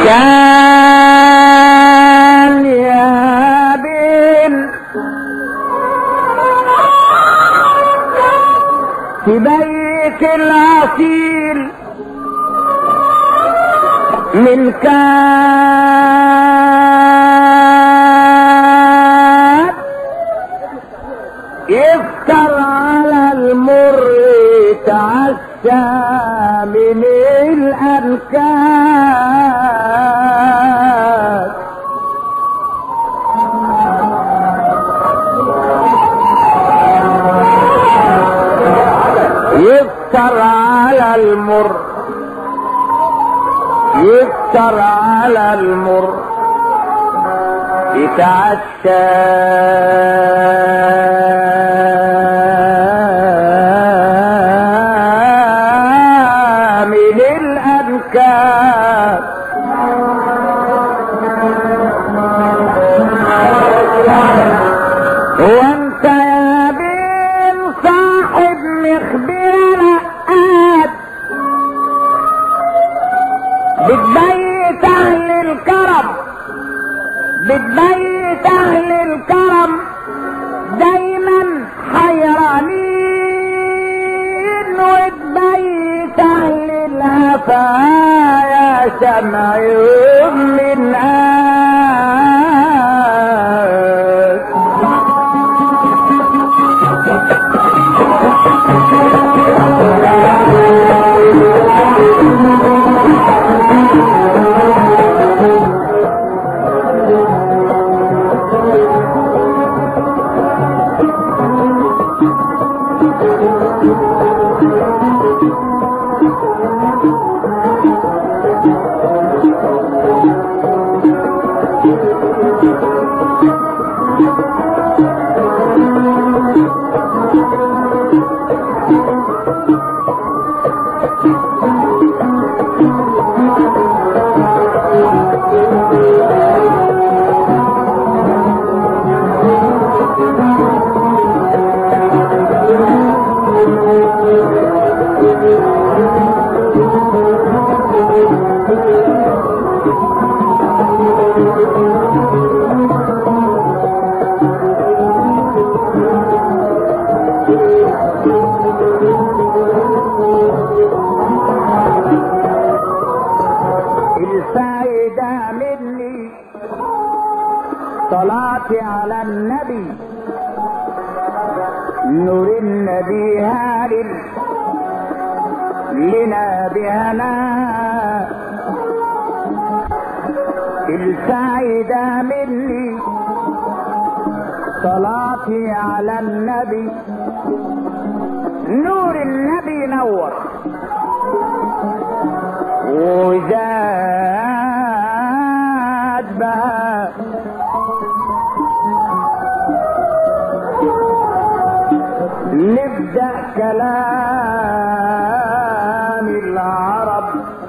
كان يا بين في بيت الأصيل من كان يفطر على المر يتعشى من الأنكاس يفطر على المر يفطر على المر يتعشى من الأنكار وانت يا بين صاحب مخبر رقاد بتبيت اهل الكرم بتبيت اهل الكرم دايما حيرانين وتبيت اهل الهفايا شمع من آس الفايدة مني صلاتي على النبي نور النبي هارب لنا بهنا الفايدة مني صلاتي على النبي نور النبي نور وزاد بها نبدأ كلام العرب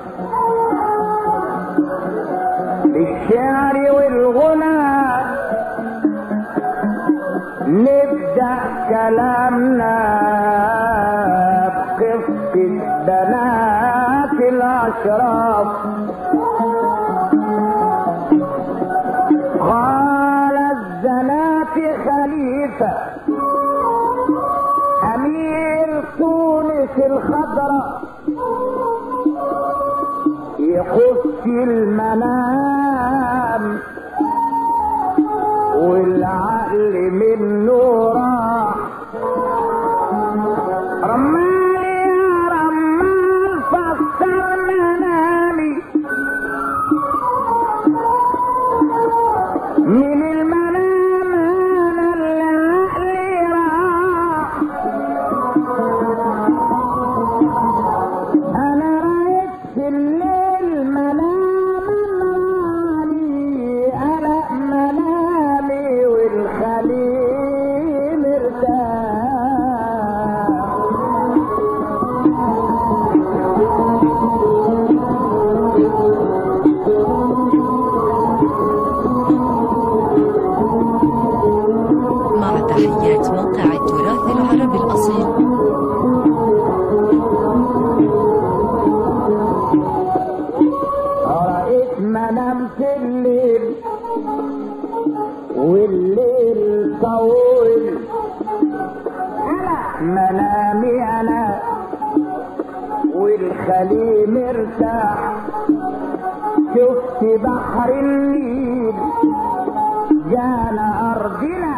بالشعر والغنى نبدأ كلامنا بقصة بنات الأشراف قال الزنات خليفة أمير تونس الخضراء يخش المنام والعقل منه راح رمال يا رمال فسر منامي من المنام انا اللي عقلي راح انا رايت في الليل منام راني قلق منامي والخليل ارتاح مع تحيات موقع التراث العربي الأصيل المنام في الليل والليل طويل انا منامي انا والخليل مرتاح شفت بحر النيل جانا ارضنا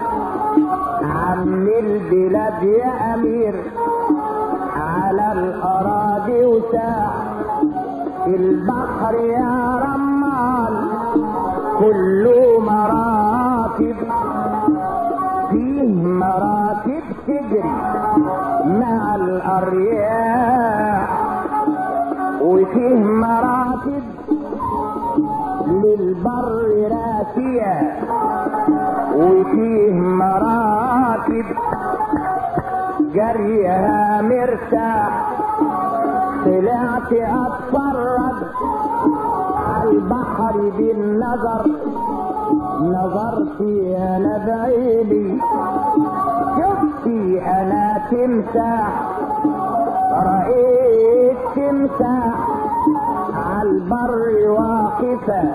عم البلاد يا امير على الاراضي وساح البحر يا رمال كله مراتب فيه مراتب تجري مع الارياح وفيه مراتب للبر راسية وفيه مراتب جريها مرتاح طلعت اتفرج على البحر بالنظر نظرت انا بعيني شفت انا تمساح رأيت تمساح عالبر واقفة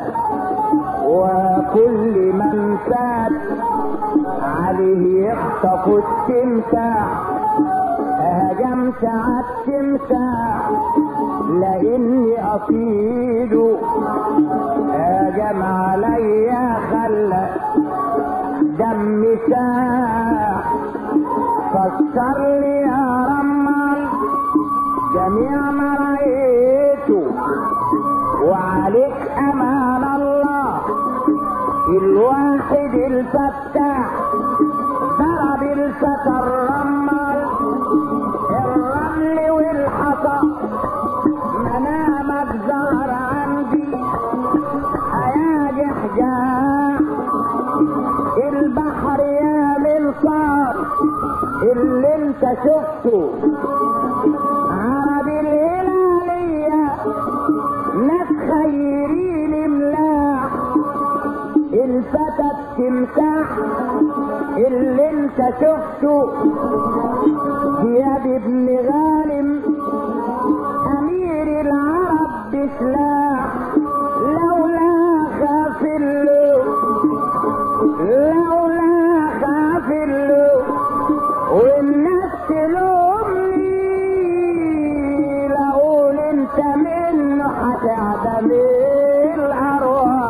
وكل من فات عليه يخطف التمساح هجمت عالتمساح لاني اصيده هجم عليا خلى دم ساح فسر لي يا رمال جميع ما رأيته وعليك امان الله الواحد الفتاح ضرب الفتى الرمال الرمل والحصى منامك ظهر عندي يا جحجاح البحر يا ملصار اللي انت شفته عرب الهلالية ناس خيرين ملاح الفتى التمساح اللي انت شفته زياد ابن غانم امير العرب بسلاح لولا خاف اللوم لولا خاف اللوم والناس تلومني لقول انت منه هتعدم الارواح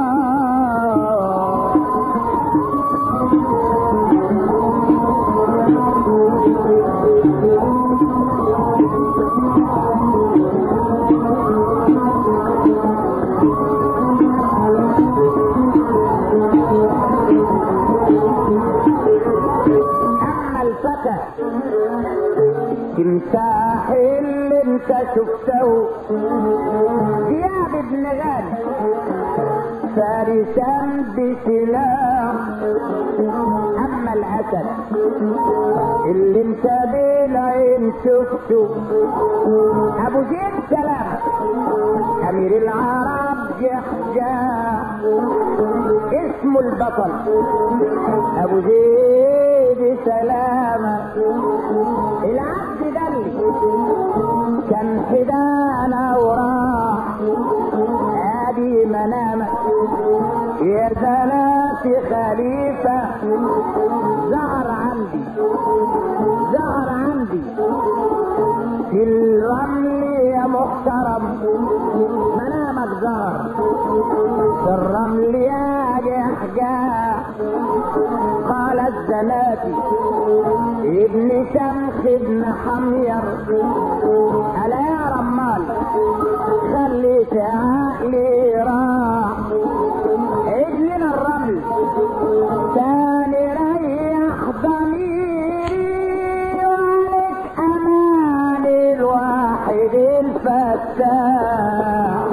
اما الفتى تمساح اللي انت شفته دياب ابن غالي فارسا بسلاح اما الاسد اللي انت بالعين شفته ابو زيد سلام امير العرب جحجاح اسمه البطل ابو زيد سلامة العبد دلي كان حدانا وراح ادي منامك يا زنات خليفة ظهر عندي ظهر عندي في الرمل يا محترم منامك ظهر في الرمل يا جحجاح قال الزناتي ابن شمخ ابن حمير الا يا رمال خليت عقلي راح ابن الرمل تاني ريح ضميري وعليك امان الواحد الفتاح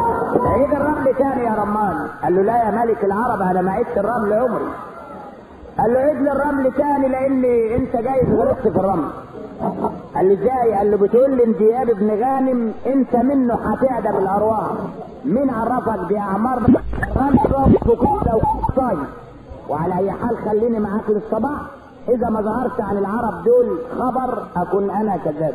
عيد الرمل تاني يا رمان قال له لا يا ملك العرب انا ما عدت الرمل عمري قال له عيد لي الرمل تاني لان انت جاي غلطت في الرمل قال له ازاي قال له بتقول لي انتياب ابن غانم انت منه هتعدى بالارواح مين عرفك باعمار طيب وعلى اي حال خليني معاك للصباح اذا ما ظهرت عن العرب دول خبر اكون انا كذاب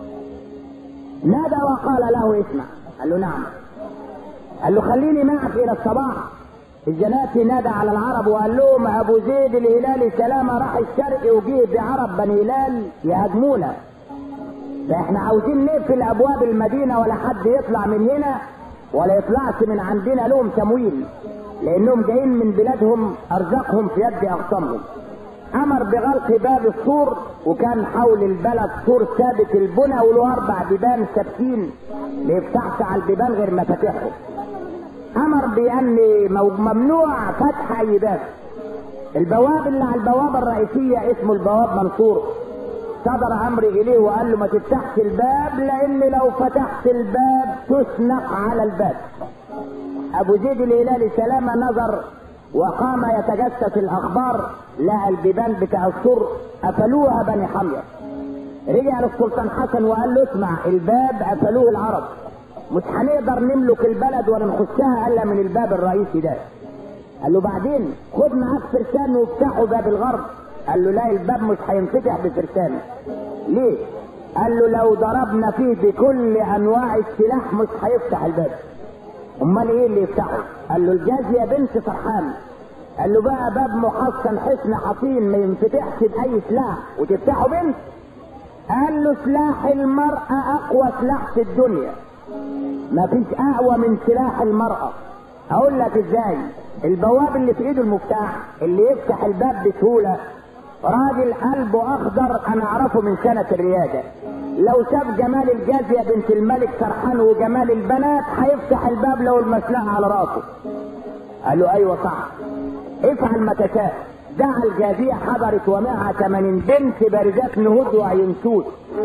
نادى وقال له اسمع قال له نعم قال له خليني معك الى الصباح الجناتي نادى على العرب وقال لهم ابو زيد الهلالي سلامة راح الشرق وجيه بعرب بني هلال يهاجمونا ده احنا عاوزين نقفل ابواب المدينة ولا حد يطلع من هنا ولا يطلعش من عندنا لهم تمويل لانهم جايين من بلادهم ارزاقهم في يد اقسامهم امر بغلق باب السور وكان حول البلد سور ثابت البنى وله اربع بيبان ثابتين ما يفتحش على البيبان غير مفاتيحهم امر بان ممنوع فتح اي باب البواب اللي على البوابه الرئيسيه اسمه البواب منصور صدر امر اليه وقال له ما تفتحش الباب لان لو فتحت الباب تسنق على الباب ابو زيد الهلالي سلامة نظر وقام يتجسس الاخبار لقى البيبان بتاع السور قفلوها بني حمير رجع للسلطان حسن وقال له اسمع الباب قفلوه العرب مش هنقدر نملك البلد ولا نخشها الا من الباب الرئيسي ده قال له بعدين خد معاك فرسان وافتحوا باب الغرب قال له لا الباب مش هينفتح بفرسان ليه قال له لو ضربنا فيه بكل انواع السلاح مش هيفتح الباب امال ايه اللي يفتحه قال له الجازية بنت فرحان قال له بقى باب محصن حصن حصين ما ينفتحش باي سلاح وتفتحه بنت قال له سلاح المرأة اقوى سلاح في الدنيا ما فيش اقوى من سلاح المرأة اقول لك ازاي البواب اللي في ايده المفتاح اللي يفتح الباب بسهولة راجل قلبه اخضر انا اعرفه من سنة الريادة لو شاف جمال الجازية بنت الملك سرحان وجمال البنات هيفتح الباب لو المسلاحة على راسه قال له ايوه صح افعل ما تشاء دعا الجازية حضرت ومعها ثمانين بنت باردات نهود وعينسوس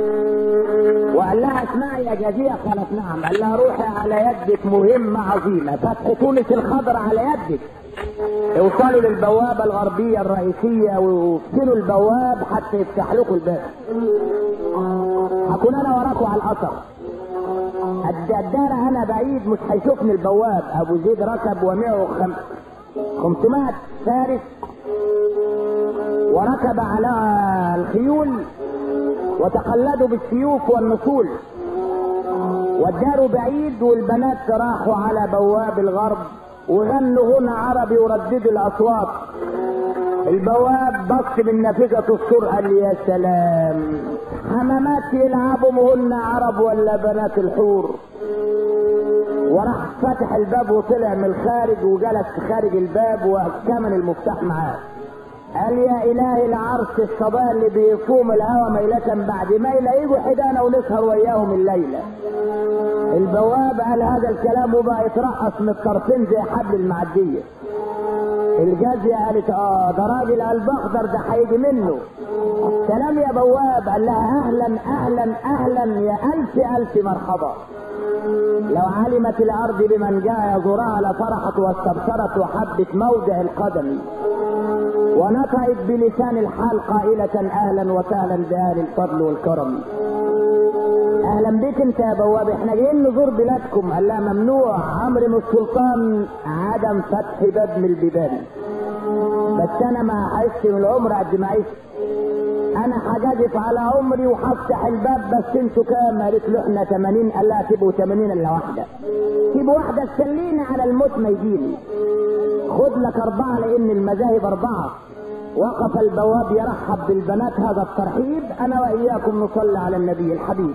وقال لها اسمعي يا جازية قالت نعم قال لها روحي على يدك مهمة عظيمة فتح تونس الخضر على يدك اوصلوا للبوابة الغربية الرئيسية وافتنوا البواب حتى يفتح لكم الباب هكون انا وراكم على الاثر الدار انا بعيد مش هيشوفني البواب ابو زيد ركب ومعه خم... 500 فارس وركب على الخيول وتقلدوا بالسيوف والنصول والدار بعيد والبنات راحوا على بواب الغرب وغنوا غنى عربي ورددوا الاصوات البواب بص من نافذة السور قال لي يا سلام حمامات يلعبوا مهن عرب ولا بنات الحور وراح فتح الباب وطلع من الخارج وجلس خارج الباب وكمن المفتاح معاه قال يا اله العرش الصبايا اللي بيفوم الهوى ميلة بعد ميلة يجوا حدانا ونسهر وياهم الليلة البواب قال هذا الكلام وبقى يترقص من الطرفين زي حبل المعدية الجازية قالت اه ده راجل قلب اخضر ده هيجي منه سلام يا بواب قال لها اهلا اهلا اهلا يا الف الف مرحبا لو علمت الارض بمن جاء يزورها لفرحت واستبشرت وحبت موضع القدم ونطقت بلسان الحال قائلة اهلا وسهلا باهل الفضل والكرم اهلا بك انت يا بواب احنا جايين نزور بلادكم قال لا ممنوع امر من السلطان عدم فتح باب من البيبان بس انا ما هعيش من العمر قد ما عشت انا هجازف على عمري وهفتح الباب بس انتوا كام قالت له احنا 80 قال لها تبقوا 80 الا واحده سيب واحده تسليني على الموت ما يجيني خد لك اربعه لان المذاهب اربعه وقف البواب يرحب بالبنات هذا الترحيب انا واياكم نصلي على النبي الحبيب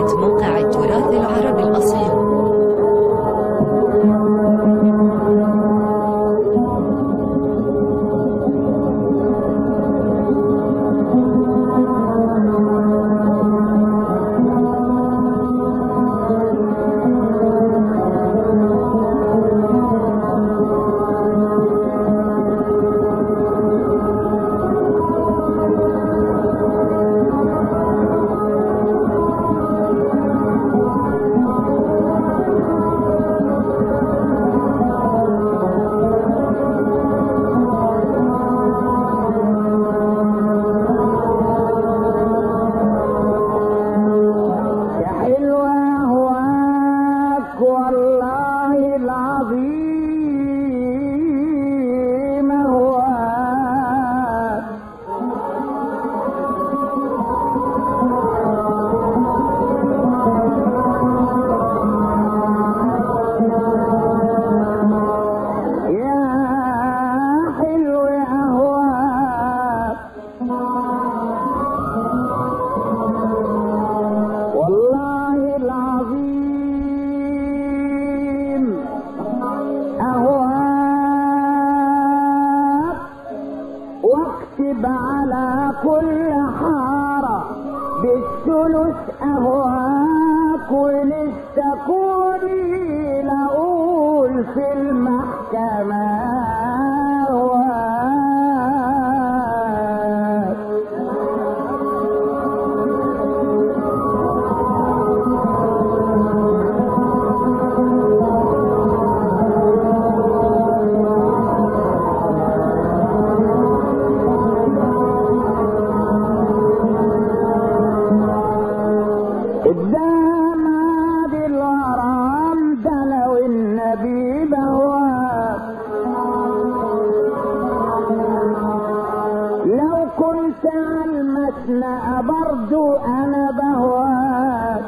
تحيات موقع التراث العربي الأصيل يا حلوة هواك والله العظيم هواك يا حلو يا هواك والله العظيم أهواك واكتب على كل حارة بالثلث أهواك ولستكوني لأقول في المحكمة أهواك قدام عادي الغرام ده لو النبي بهواك لو كنت على المسنى برضو انا بهواك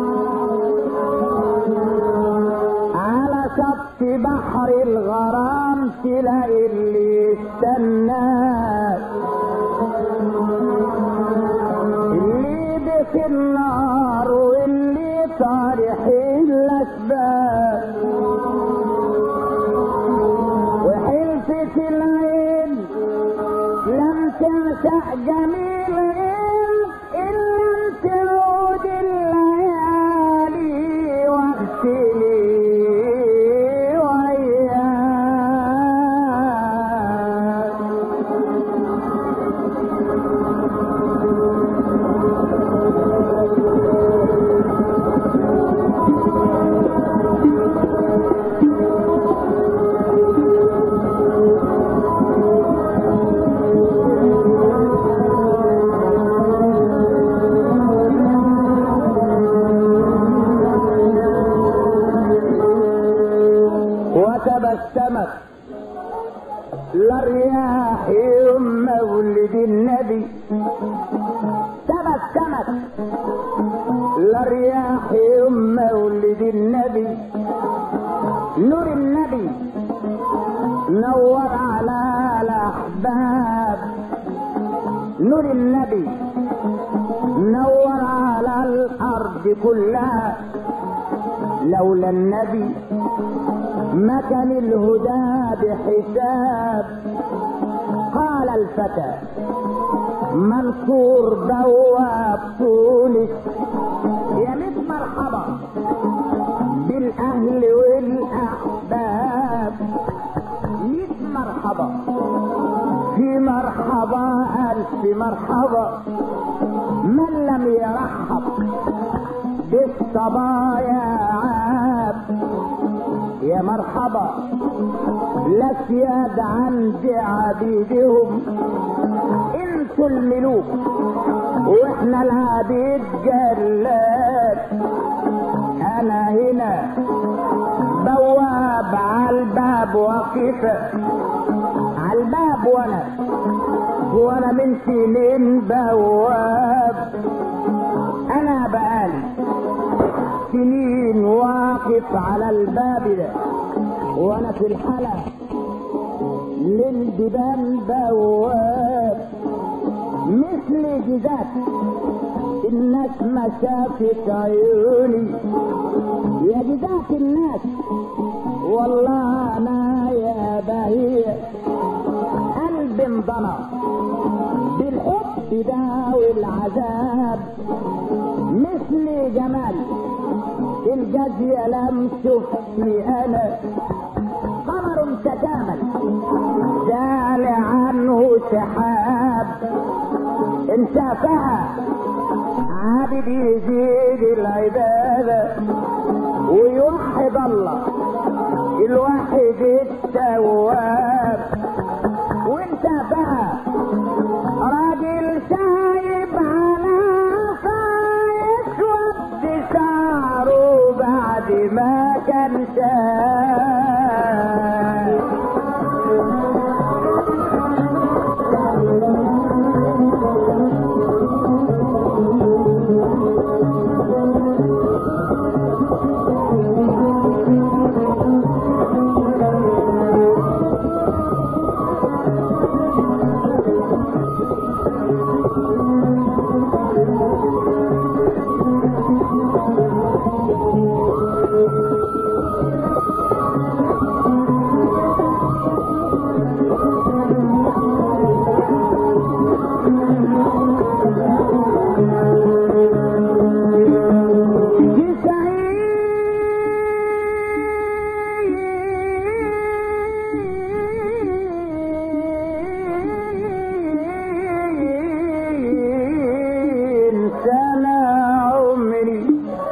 على شط بحر الغرام تلاقي اللي يستناك اللي بك النار واللي طارح الاسباب وحلفة العين لم تعشق جميل إن لم تعود الليالي واغسلي وياك وتبسمت للرياح يوم مولد النبي تبسمت للرياح يوم مولد النبي نور النبي نور على الأحباب نور النبي نور على الأرض كلها لولا النبي ما كان الهدى بحساب قال الفتى منصور بواب تونس يا ميت مرحبا بالاهل والاحباب ميت مرحبا في مرحبا الف مرحبا من لم يرحب بالصبايا عاب يا مرحبا لا سياد عند عبيدهم انتوا الملوك واحنا العبيد جلاد انا هنا بواب على الباب واقف على الباب وانا وانا من سنين بواب انا بقالي سنين واقف على الباب ده وانا في الحلقة للبيبان بواب مثل جزات الناس ما شافت عيوني يا جدعة الناس والله انا يا بهية قلبي انضنى بالحب ده والعذاب مثل جمال الجزية لم تفني انا قمر تكامل زال عنه سحاب انتفع عابد يزيد العبادة ويوحد الله الواحد التواب وانت بقى راجل سايب على فايش شعره بعد ما كان شاب تسعين سنة عمري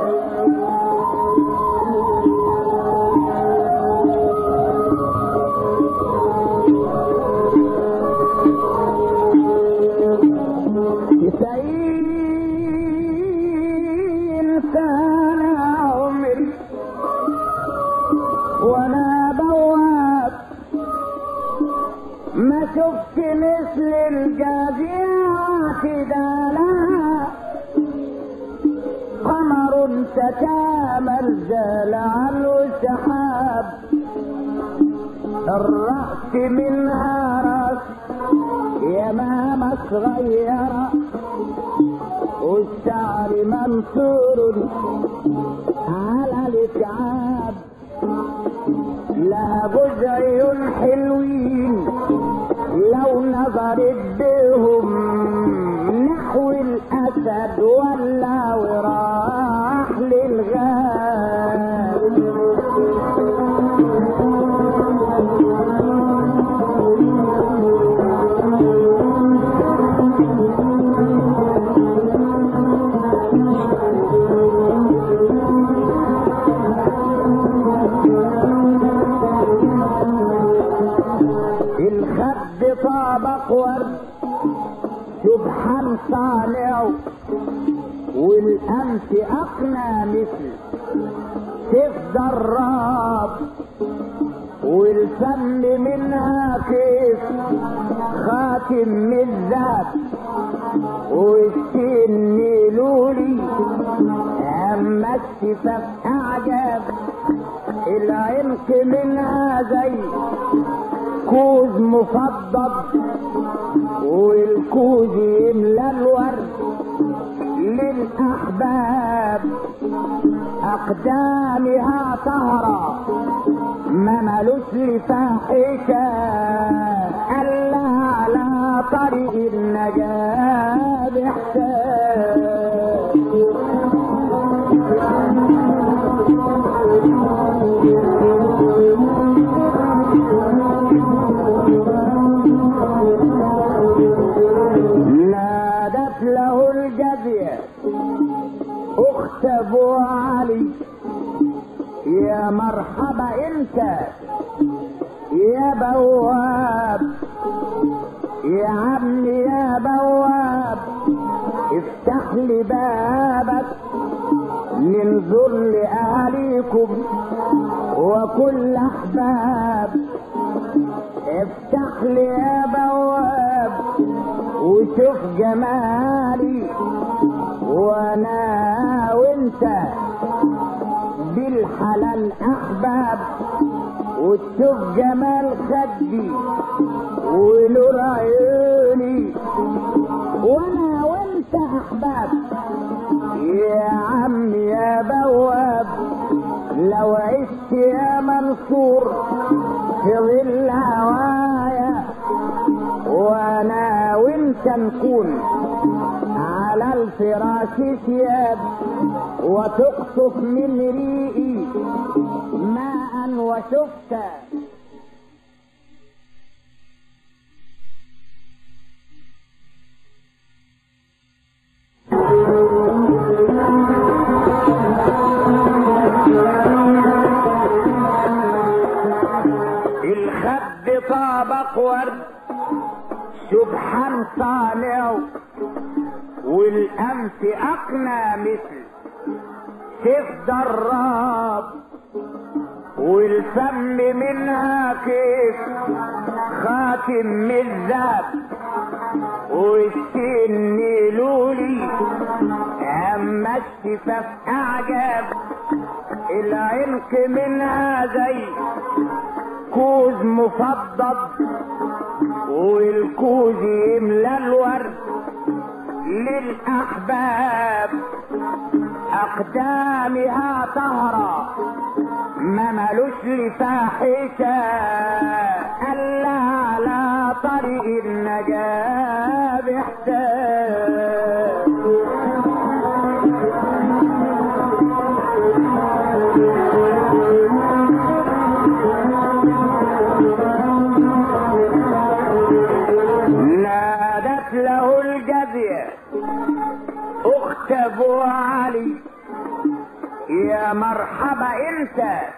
تسعين سنة عمري وانا بواب ما شفت مثل الجزيرة دلها قمر تكامل زال عنه سحاب الرأس منها راس يمامة صغيرة والشعر منصور على الكعاب لها جزعي حلوين لو نظرت بهم نحو الاسد ولا وراح للغاب الخد طابق ورد سبحان صانع والأمس أقنى مثل سيف ضراب والفم منها كيف خاتم من ذهب والسن لولي أما الشفاف أعجب العنق منها زي كوز مفضل والكوز يملى الورد للأحباب أقدامها طهرة ما ملوش لفاحشة ألا على طريق النجاة بإحسان نادت له الجزية اخت ابو علي يا مرحبا انت يا بواب يا عمي يا بواب افتح لي بابك ننظر لأهاليكم وكل أحباب افتح لي يا بواب وشوف جمالي وانا وانت بالحلال احباب وتشوف جمال خدي ونور عيوني وانا وانت الاحباب يا عم يا بواب لو عشت يا منصور في ظل هوايا وانا وانت نكون على الفراش ثياب وتقطف من ريقي ماء وشفتا الخد طابق ورد سبحان صانع والأمس أقنى مثل سيف دراب والفم منها كيف خاتم من الذهب والسن لولي اما الشفاف اعجب العنق منها زي كوز مفضد والكوز يملى الورد للاحباب اقدامها طهرة ما ملوش لفاحشة الا على طريق النجاة بحساب نادت له الجزية اخت ابو علي يا مرحبا انت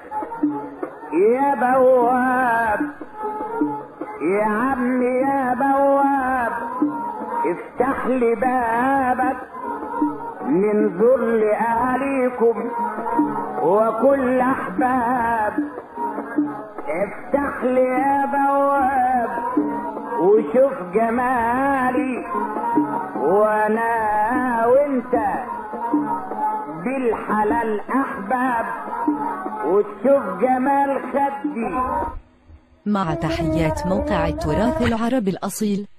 يا بواب يا عم يا بواب افتح لي بابك ننظر لأهاليكم وكل أحباب افتح لي يا بواب وشوف جمالي وانا وانت بالحلال احباب وتشوف جمال خدي مع تحيات موقع التراث العربي الأصيل